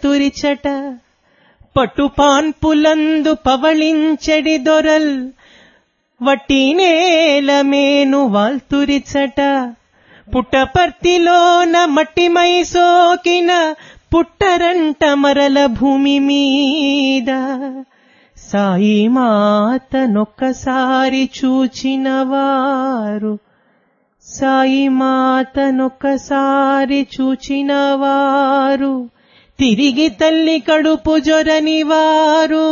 వేతురిచట పట్టుపాన్పులందు పవళించెడి దొరల్ వట్టి నేలమేను వాల్తురిచట పుట్టపర్తిలోన మట్టిమై సోకిన పుట్టరంట మరల భూమి మీద సాయి మాతనొక్కసారి చూచిన వారు సాయి మాతనొక్కసారి చూచిన వారు తిరిగి తల్లి కడుపు జొరని వారు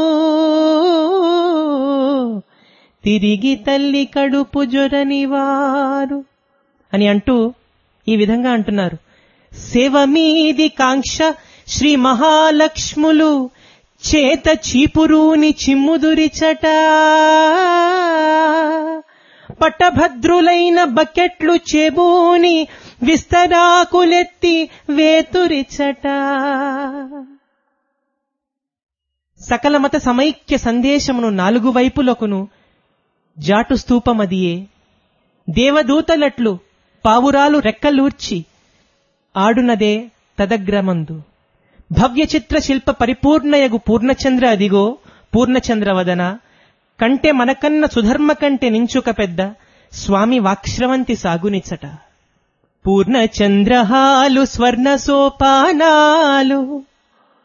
తిరిగి తల్లి కడుపు జొరని వారు అని అంటూ ఈ విధంగా అంటున్నారు సేవ మీది కాంక్ష శ్రీ మహాలక్ష్ములు చేత చీపురూని చిమ్ముదురిచట పట్టభద్రులైన బకెట్లు చెబూని విస్తరాకులెత్తి వేతురిచట సకల మత సమైక్య సందేశమును నాలుగు వైపులకును జాటు స్తూపమదియే దేవదూతలట్లు పావురాలు రెక్కలూర్చి ఆడునదే తదగ్రమందు భవ్య చిత్ర శిల్ప పరిపూర్ణయగు పూర్ణచంద్ర అదిగో పూర్ణచంద్రవదన కంటే మనకన్న సుధర్మ కంటే నించుక పెద్ద స్వామి వాక్ష్రవంతి సాగునిచ్చట పూర్ణచంద్రహాలు స్వర్ణ సోపానాలు